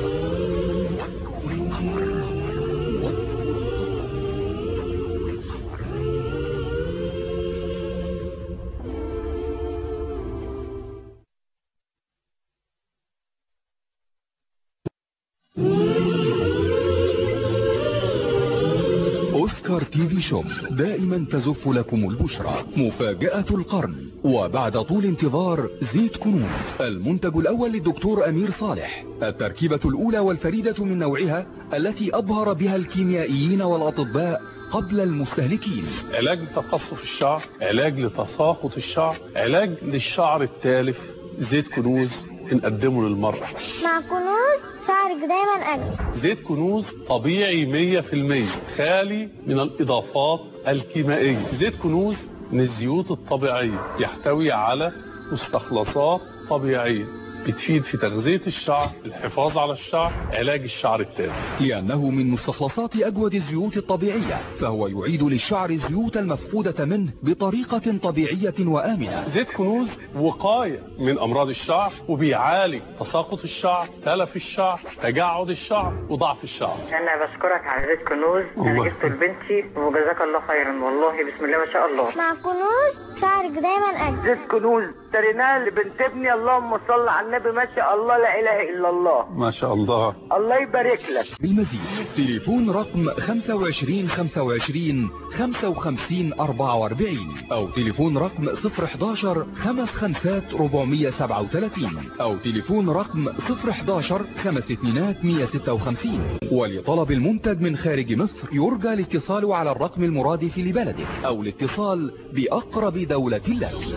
C: أوسكار تي في شوب دائما تزف لكم البشرى مفاجأة القرن وبعد طول انتظار زيت كنوز المنتج الأول للدكتور أمير صالح التركيبة الأولى والفريدة من نوعها التي أبهر بها الكيميائيين والأطباء قبل المستهلكين
H: علاج لتقصف الشعر علاج لتساقط الشعر علاج للشعر التالف زيت كنوز بنقدمه للمرأة
I: مع كنوز شعرك دايما أجمل
H: زيت كنوز طبيعي 100% خالي من الإضافات الكيميائية زيت كنوز من الزيوت الطبيعية يحتوي على مستخلصات طبيعية بتفيد في تغذية الشعر الحفاظ على الشعر علاج الشعر التالف
C: لأنه من مستخلصات أجود الزيوت الطبيعية فهو يعيد للشعر الزيوت المفقودة منه بطريقة طبيعية وآمنة
H: زيت كنوز وقاية من أمراض الشعر وبيعالج تساقط الشعر تلف الشعر تجعد الشعر وضعف الشعر
J: انا بشكرك على زيت كنوز انا
H: الله
J: جبته لبنتي وجزاك الله خيرا والله بسم الله ما شاء الله
I: مع كنوز شعرك دايما أجمل
J: زيت كنوز اشتريناه لبنت ابني اللهم صل على النبي ما شاء الله لا اله الا الله
H: ما شاء الله
J: الله يبارك لك
C: بالمزيد تليفون رقم 25 25 55 44 أو تليفون رقم 011 55 437 أو تليفون رقم 011 5 اتنينات 156 ولطلب المنتج من خارج مصر يرجى الاتصال على الرقم المرادف لبلدك أو الاتصال بأقرب دولة لك
I: مع كنوز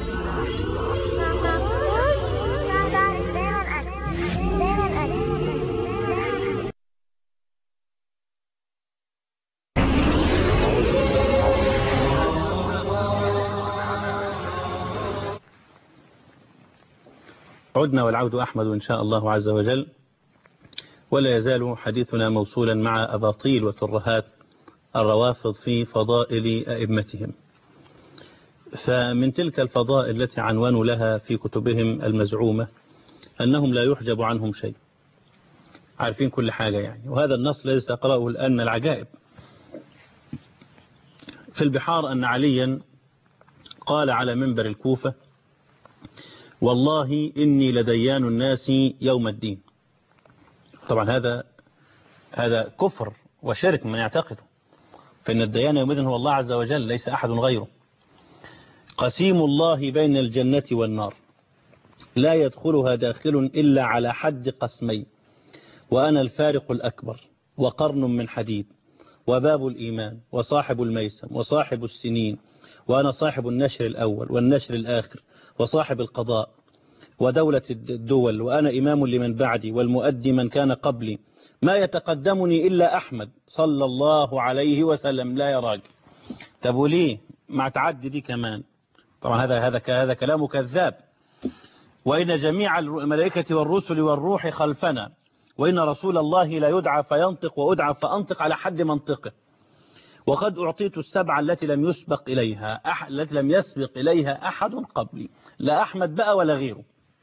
I: شعرك دايما أجمل دايما أجمل
B: عدنا والعود أحمد إن شاء الله عز وجل ولا يزال حديثنا موصولا مع أباطيل وترهات الروافض في فضائل أئمتهم فمن تلك الفضائل التي عنوانوا لها في كتبهم المزعومة أنهم لا يحجب عنهم شيء عارفين كل حاجة يعني وهذا النص الذي سأقرأه الآن من العجائب في البحار أن عليا قال على منبر الكوفة والله إني لديان الناس يوم الدين طبعا هذا هذا كفر وشرك من يعتقده فإن الديان يومئذ هو الله عز وجل ليس أحد غيره قسيم الله بين الجنة والنار لا يدخلها داخل إلا على حد قسمين وأنا الفارق الأكبر وقرن من حديد وباب الإيمان وصاحب الميسم وصاحب السنين وأنا صاحب النشر الأول والنشر الآخر وصاحب القضاء ودولة الدول وأنا إمام لمن بعدي والمؤدي من كان قبلي ما يتقدمني إلا أحمد صلى الله عليه وسلم لا يا راجل طب وليه مع تعدي دي كمان طبعا هذا هذا هذا كلام كذاب وإن جميع الملائكة والرسل والروح خلفنا وإن رسول الله لا يدعى فينطق وأدعى فأنطق على حد منطقه وقد أعطيت السبعة التي لم يسبق إليها أح... التي لم يسبق إليها أحد قبلي لا أحمد بقى ولا غيره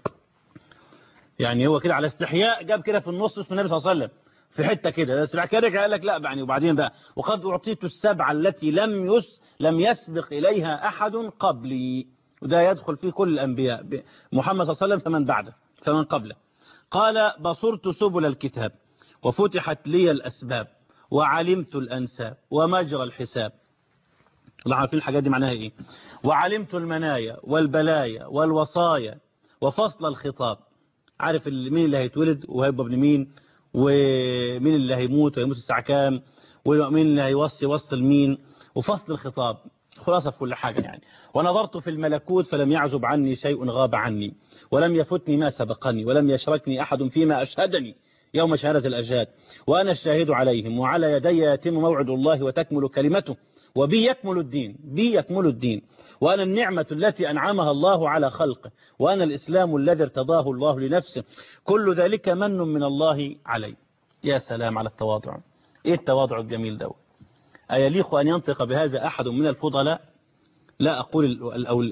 B: يعني هو كده على استحياء جاب كده في النص اسم النبي صلى الله عليه وسلم في حتة كده بس بعد كده رجع قال لك لا يعني وبعدين بقى وقد أعطيت السبعة التي لم يس لم يسبق إليها أحد قبلي وده يدخل في كل الأنبياء محمد صلى الله عليه وسلم فمن بعده فمن قبله قال بصرت سبل الكتاب وفتحت لي الأسباب وعلمت الأنساب ومجرى الحساب الله عارفين الحاجات دي معناها إيه وعلمت المنايا والبلايا والوصايا وفصل الخطاب عارف مين اللي هيتولد وهيبقى ابن مين ومين اللي هيموت ويموت الساعة كام ومين اللي هيوصي وصل مين وفصل الخطاب خلاصة في كل حاجة يعني ونظرت في الملكوت فلم يعزب عني شيء غاب عني ولم يفتني ما سبقني ولم يشركني أحد فيما أشهدني يوم شهادة الأجهاد وأنا الشاهد عليهم وعلى يدي يتم موعد الله وتكمل كلمته وبي يكمل الدين بي يكمل الدين وأنا النعمة التي أنعمها الله على خلقه وأنا الإسلام الذي ارتضاه الله لنفسه كل ذلك من من الله علي يا سلام على التواضع إيه التواضع الجميل ده أيليق أن ينطق بهذا أحد من الفضلاء لا أقول أو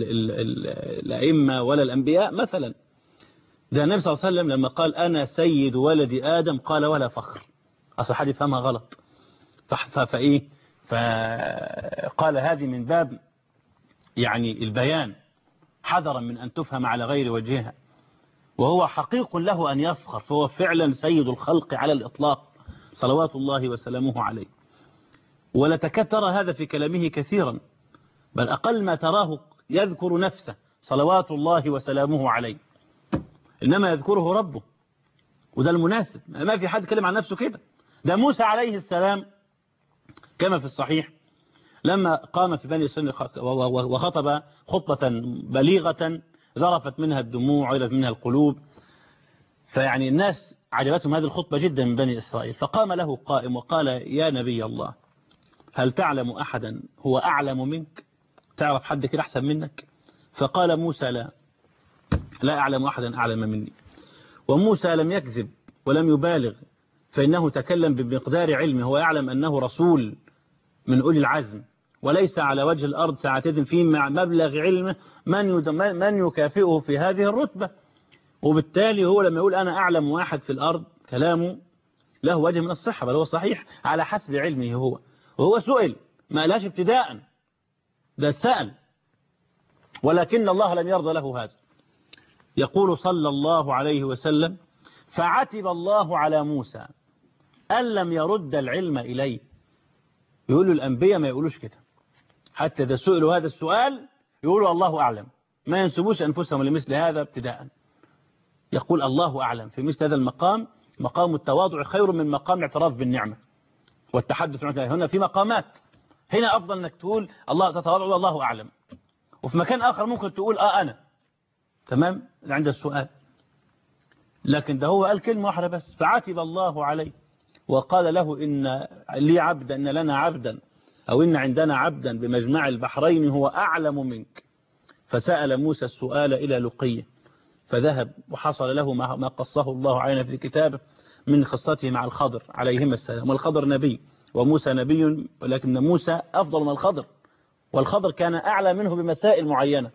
B: الأئمة ولا الأنبياء مثلا ده النبي صلى الله عليه وسلم لما قال أنا سيد ولد آدم قال ولا فخر أصل حد يفهمها غلط فإيه فقال هذه من باب يعني البيان حذرا من أن تفهم على غير وجهها وهو حقيق له أن يفخر فهو فعلا سيد الخلق على الإطلاق صلوات الله وسلامه عليه ولا تكثر هذا في كلامه كثيرا بل أقل ما تراه يذكر نفسه صلوات الله وسلامه عليه إنما يذكره ربه وده المناسب ما في حد كلم عن نفسه كده ده موسى عليه السلام كما في الصحيح لما قام في بني إسرائيل وخطب خطبة بليغة ذرفت منها الدموع وعيلت منها القلوب فيعني الناس عجبتهم هذه الخطبة جدا من بني إسرائيل فقام له قائم وقال يا نبي الله هل تعلم أحدا هو أعلم منك تعرف حد كده أحسن منك فقال موسى لا لا أعلم أحدا أعلم مني وموسى لم يكذب ولم يبالغ فإنه تكلم بمقدار علمه هو يعلم أنه رسول من أولي العزم وليس على وجه الأرض ساعتين في مع مبلغ علمه من يد- من يكافئه في هذه الرتبة وبالتالي هو لما يقول أنا أعلم واحد في الأرض كلامه له وجه من الصحة بل هو صحيح على حسب علمه هو وهو سئل ما قالهاش ابتداء ده سأل ولكن الله لم يرضى له هذا يقول صلى الله عليه وسلم فعتب الله على موسى أن لم يرد العلم إليه يقولوا الأنبياء ما يقولوش كده حتى إذا سئلوا هذا السؤال يقولوا الله أعلم ما ينسبوش أنفسهم لمثل هذا ابتداء يقول الله أعلم في مثل هذا المقام مقام التواضع خير من مقام الاعتراف بالنعمة والتحدث عن هنا في مقامات هنا أفضل أنك تقول الله تتواضع والله أعلم وفي مكان آخر ممكن تقول آه أنا تمام عند السؤال لكن ده هو قال كلمة واحدة بس فعاتب الله عليه وقال له إن لي عبدا إن لنا عبدا أو إن عندنا عبدا بمجمع البحرين هو أعلم منك فسأل موسى السؤال إلى لقيه فذهب وحصل له ما ما قصه الله علينا في كتابه من قصته مع الخضر عليهما السلام والخضر نبي وموسى نبي ولكن موسى أفضل من الخضر والخضر كان أعلى منه بمسائل معينة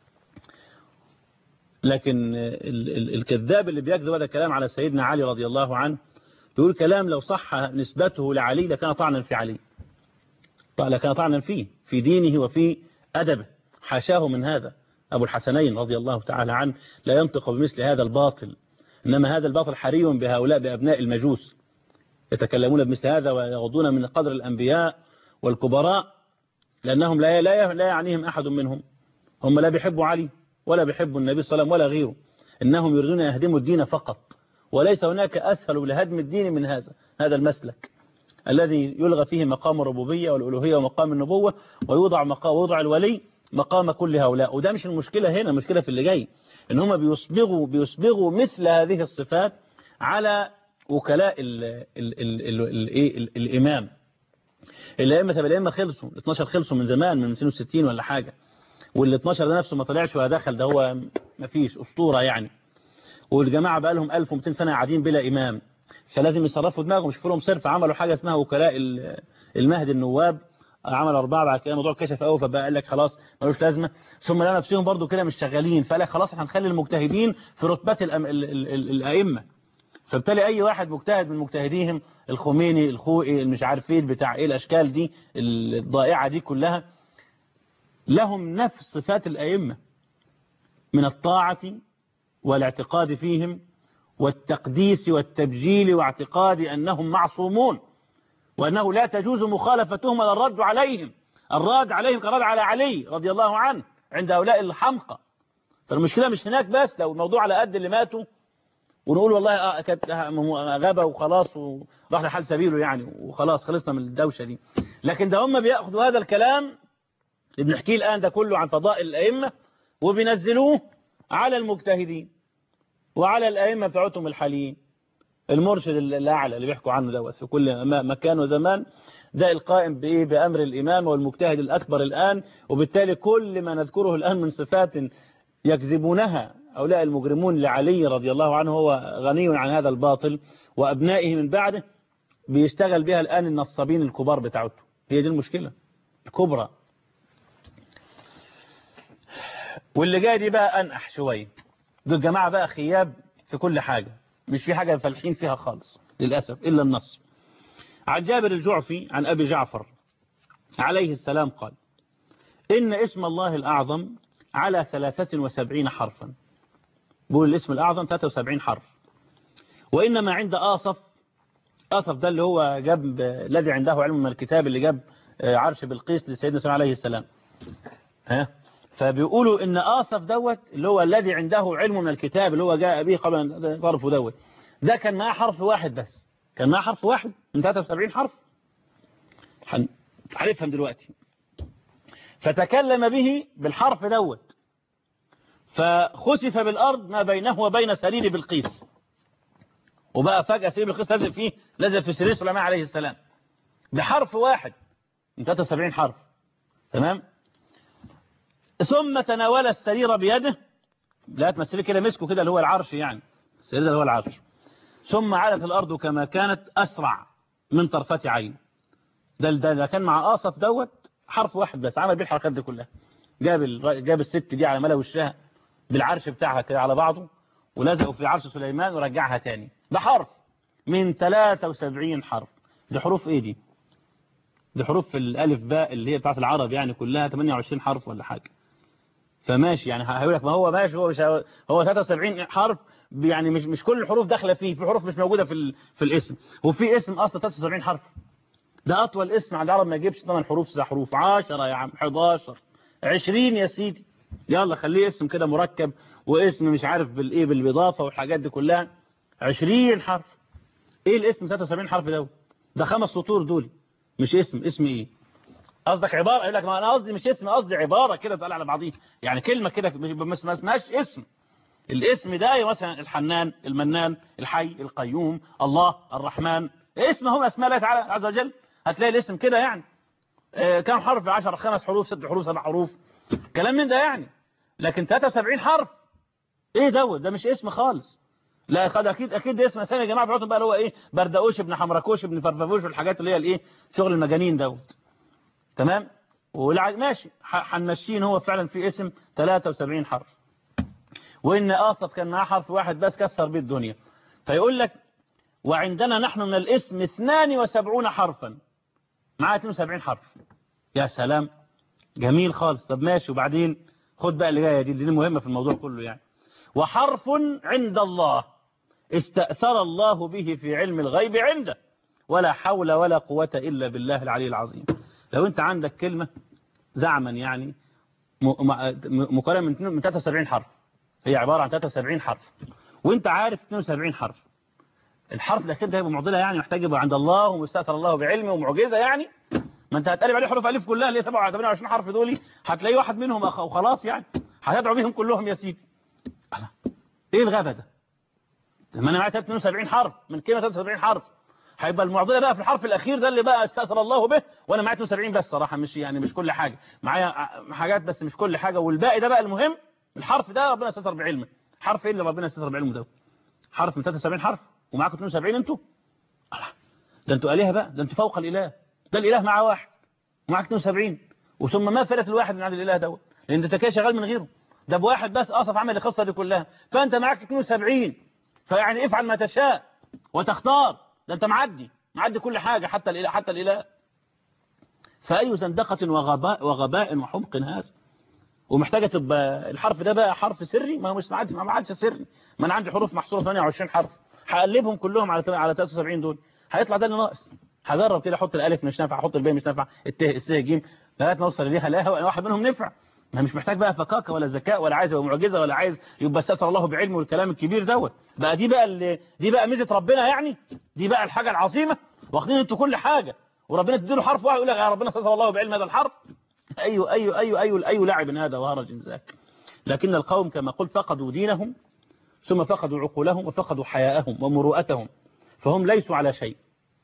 B: لكن ال- ال- الكذاب اللي بيكذب هذا كلام على سيدنا علي رضي الله عنه بيقول كلام لو صح نسبته لعلي لكان طعنا في علي لكان طعنا فيه في دينه وفي أدبه حاشاه من هذا أبو الحسنين رضي الله تعالى عنه لا ينطق بمثل هذا الباطل إنما هذا الباطل حري بهؤلاء بأبناء المجوس يتكلمون بمثل هذا ويغضون من قدر الأنبياء والكبراء لأنهم لا لا لا يعنيهم أحد منهم هم لا بيحبوا علي ولا بيحبوا النبي صلى الله عليه وسلم ولا غيره إنهم يريدون أن يهدموا الدين فقط وليس هناك أسهل لهدم الدين من هذا هذا المسلك الذي يلغى فيه مقام الربوبية والألوهية ومقام النبوة ويوضع مقام وضع الولي مقام كل هؤلاء وده مش المشكلة هنا المشكلة في اللي جاي ان هم بيصبغوا بيصبغوا مثل هذه الصفات على وكلاء ال ال ال ال ال ال ال الإمام الأئمة طب الأئمة خلصوا ال 12 خلصوا من زمان من 260 ولا حاجة وال 12 ده نفسه ما طلعش ولا دخل ده هو ما فيش أسطورة يعني والجماعة بقى لهم 1200 سنة قاعدين بلا إمام فلازم يصرفوا دماغهم يشوفوا لهم صرف عملوا حاجة اسمها وكلاء ال- المهد النواب عمل أربعة بعد كده الموضوع كشف قوي فبقى قال لك خلاص ملوش لازمة ثم لقى نفسهم برضو كده مش شغالين فقال لك خلاص احنا هنخلي المجتهدين في رتبات الأم... ال... ال... ال... الأئمة فبالتالي أي واحد مجتهد من مجتهديهم الخميني الخوئي المش عارفين بتاع ايه الأشكال دي الضائعة دي كلها لهم نفس صفات الأئمة من الطاعة والاعتقاد فيهم والتقديس والتبجيل واعتقاد أنهم معصومون وأنه لا تجوز مخالفتهم ولا الرد عليهم الرد عليهم كرد على علي رضي الله عنه عند هؤلاء الحمقى فالمشكلة مش هناك بس لو الموضوع على قد اللي ماتوا ونقول والله آه كانت غابة وخلاص وراح لحال سبيله يعني وخلاص خلصنا من الدوشة دي لكن ده هم بياخدوا هذا الكلام اللي بنحكيه الآن ده كله عن فضائل الأئمة وبينزلوه على المجتهدين وعلى الأئمة بتاعتهم الحاليين المرشد الأعلى اللي بيحكوا عنه دوت في كل مكان وزمان ده القائم بإيه بأمر الإمام والمجتهد الأكبر الآن وبالتالي كل ما نذكره الآن من صفات يكذبونها هؤلاء المجرمون لعلي رضي الله عنه هو غني عن هذا الباطل وأبنائه من بعده بيشتغل بها الآن النصابين الكبار بتاعته هي دي المشكلة الكبرى واللي جاي دي بقى أنقح شوية دول جماعة بقى خياب في كل حاجة مش في حاجة فالحين فيها خالص للأسف إلا النص عن جابر الجعفي عن أبي جعفر عليه السلام قال إن اسم الله الأعظم على 73 حرفا بقول الاسم الأعظم 73 حرف وإنما عند آصف آصف ده اللي هو جاب الذي عنده علم من الكتاب اللي جاب عرش بالقيس لسيدنا سليمان عليه السلام ها فبيقولوا ان آصف دوت اللي هو الذي عنده علم من الكتاب اللي هو جاء به قبل أن طرفه دوت ده كان معاه حرف واحد بس كان معاه حرف واحد من 73 حرف هنفهم دلوقتي فتكلم به بالحرف دوت فخسف بالأرض ما بينه وبين سرير بالقيس وبقى فجأة سرير بالقيس لازم فيه لازم في سرير سليمان عليه السلام بحرف واحد من 73 حرف تمام ثم تناول السرير بيده لا تمثلي كده مسكه كده اللي هو العرش يعني السرير ده اللي هو العرش ثم عادت الأرض كما كانت أسرع من طرفة عين ده ده, ده كان مع آصف دوت حرف واحد بس عمل بيه الحركات دي كلها جاب ال... جاب الست دي على ملا وشها بالعرش بتاعها كده على بعضه ولزقوا في عرش سليمان ورجعها تاني ده حرف من 73 حرف دي حروف ايه دي دي حروف في الالف باء اللي هي بتاعت العرب يعني كلها 28 حرف ولا حاجه فماشي يعني هقول لك ما هو ماشي هو مش هو 73 حرف يعني مش مش كل الحروف داخله فيه في حروف مش موجوده في ال... في الاسم وفي اسم اصلا 73 حرف ده اطول اسم عند العرب ما يجيبش 8 حروف 9 حروف 10 يا عم 11 20 يا سيدي يلا خليه اسم كده مركب واسم مش عارف بالايه بالاضافه والحاجات دي كلها 20 حرف ايه الاسم 73 حرف ده ده خمس سطور دول مش اسم اسم ايه قصدك عباره يقول لك ما انا قصدي مش اسم قصدي عباره كده تقال على بعضيها يعني كلمه كده مش ما اسمهاش اسم الاسم ده مثلا الحنان المنان الحي القيوم الله الرحمن اسم هم اسماء الله تعالى عز وجل هتلاقي الاسم كده يعني آه كم حرف 10 خمس حروف ست حروف سبع حروف كلام من ده يعني لكن 73 حرف ايه دوت ده مش اسم خالص لا قد اكيد اكيد ده اسم اسامي يا جماعه بتوعتهم بقى اللي هو ايه بردقوش ابن حمركوش ابن فرففوش والحاجات اللي هي الايه شغل المجانين دوت تمام والع... ماشي هنمشيه هو فعلا في اسم 73 حرف وان اصف كان معاه حرف واحد بس كسر بيه الدنيا فيقول لك وعندنا نحن من الاسم 72 حرفا معاه 72 حرف يا سلام جميل خالص طب ماشي وبعدين خد بقى اللي جايه دي دي مهمه في الموضوع كله يعني وحرف عند الله استأثر الله به في علم الغيب عنده ولا حول ولا قوة إلا بالله العلي العظيم لو أنت عندك كلمة زعما يعني مكونة من 73 حرف هي عبارة عن 73 حرف وانت عارف 72 حرف الحرف الأخير ده هيبقى معضلة يعني محتاج يبقى عند الله ومستأثر الله بعلمه ومعجزة يعني ما انت هتقلب عليه حروف ألف كلها اللي هي 27 حرف دول هتلاقي واحد منهم وخلاص يعني هتدعو بيهم كلهم يا سيدي ايه الغبا ده لما انا معايا 72 حرف من كلمه 73 حرف هيبقى المعضله بقى في الحرف الاخير ده اللي بقى استاثر الله به وانا معايا 72 بس صراحه مش يعني مش كل حاجه معايا حاجات بس مش كل حاجه والباقي ده بقى المهم الحرف ده ربنا استثر بعلمه حرف ايه اللي ربنا استثر بعلمه ده حرف من 73 حرف ومعاكم 72 انتوا ده انتوا الهه بقى ده انتوا فوق الاله ده الاله مع واحد ومعاك 72 وثم ما فرق الواحد من عند الاله دوت لان انت كده شغال من غيره ده بواحد بس أصف عمل القصة دي كلها فأنت معاك 72 فيعني افعل ما تشاء وتختار ده أنت معدي معدي كل حاجة حتى الإله حتى الإله فأي زندقة وغباء وغباء وحمق هذا ومحتاجة تبقى الحرف ده بقى حرف سري ما هو مش معدي ما عادش سري ما أنا عندي حروف محصورة 28 حرف هقلبهم كلهم على على 73 دول هيطلع ده اللي ناقص هجرب كده احط الالف مش نافع احط الباء مش نافع الت الس ج لغايه ما اوصل ليها لا واحد منهم نفع ما مش محتاج بقى فكاكه ولا ذكاء ولا عايز يبقى معجزه ولا عايز يبقى استاثر الله بعلمه والكلام الكبير دوت بقى دي بقى اللي دي بقى ميزه ربنا يعني دي بقى الحاجه العظيمه واخدين انتوا كل حاجه وربنا تديله حرف واحد يقول لك يا ربنا استاثر الله بعلم هذا الحرف ايوه ايوه ايوه ايوه اي لاعب هذا وهرج ذاك لكن القوم كما قلت فقدوا دينهم ثم فقدوا عقولهم وفقدوا حياءهم ومروءتهم فهم ليسوا على شيء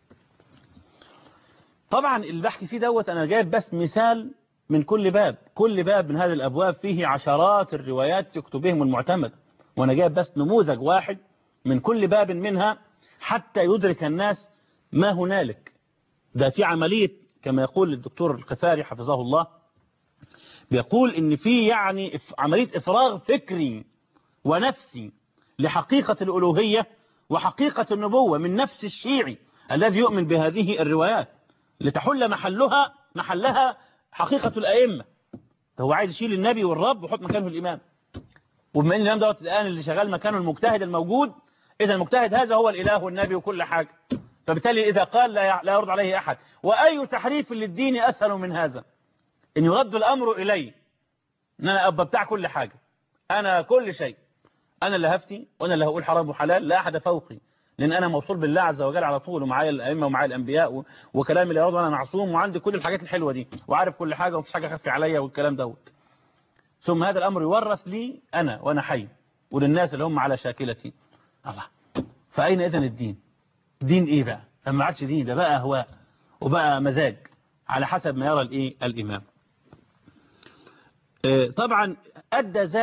B: طبعا اللي بحكي فيه دوت انا جايب بس مثال من كل باب كل باب من هذه الأبواب فيه عشرات الروايات تكتب بهم المعتمد وأنا جايب بس نموذج واحد من كل باب منها حتى يدرك الناس ما هنالك ده في عملية كما يقول الدكتور القفاري حفظه الله بيقول ان في يعني عملية افراغ فكري ونفسي لحقيقة الألوهية وحقيقة النبوة من نفس الشيعي الذي يؤمن بهذه الروايات لتحل محلها محلها حقيقة الأئمة هو عايز يشيل النبي والرب ويحط مكانه الإمام وبما ان الإمام دوت الآن اللي شغال مكانه المجتهد الموجود إذا المجتهد هذا هو الإله والنبي وكل حاجة فبالتالي إذا قال لا لا يرد عليه أحد وأي تحريف للدين أسهل من هذا إن يرد الأمر إلي إن أنا أبقى بتاع كل حاجة أنا كل شيء أنا اللي هفتي وأنا اللي هقول حرام وحلال لا أحد فوقي لأن أنا موصول بالله عز وجل على طول ومعايا الأئمة ومعايا الأنبياء و... وكلام اللي يرد وأنا معصوم وعندي كل الحاجات الحلوة دي وعارف كل حاجة ومفيش حاجة خفي عليا والكلام دوت ثم هذا الأمر يورث لي أنا وأنا حي وللناس اللي هم على شاكلتي الله فأين إذن الدين دين إيه بقى فما عادش دين ده بقى أهواء وبقى مزاج على حسب ما يرى الإيه الإمام طبعا أدى ذلك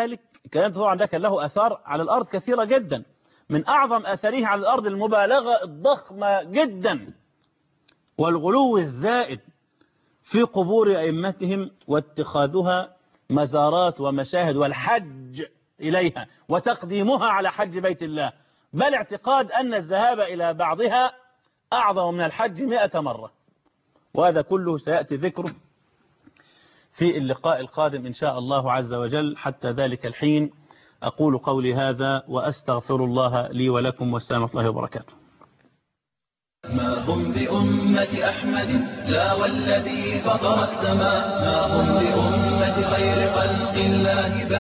B: الكلام طبعا ده كان له أثار على الأرض كثيرة جدا من أعظم أثره على الأرض المبالغة الضخمة جدا والغلو الزائد في قبور أئمتهم واتخاذها مزارات ومشاهد والحج إليها وتقديمها على حج بيت الله بل اعتقاد أن الذهاب إلى بعضها أعظم من الحج مئة مرة وهذا كله سيأتي ذكره في اللقاء القادم إن شاء الله عز وجل حتى ذلك الحين أقول قولي هذا وأستغفر الله لي ولكم والسلام الله وبركاته
A: ما هم بأمة أحمد لا والذي فطر السماء ما هم بأمة خير خلق الله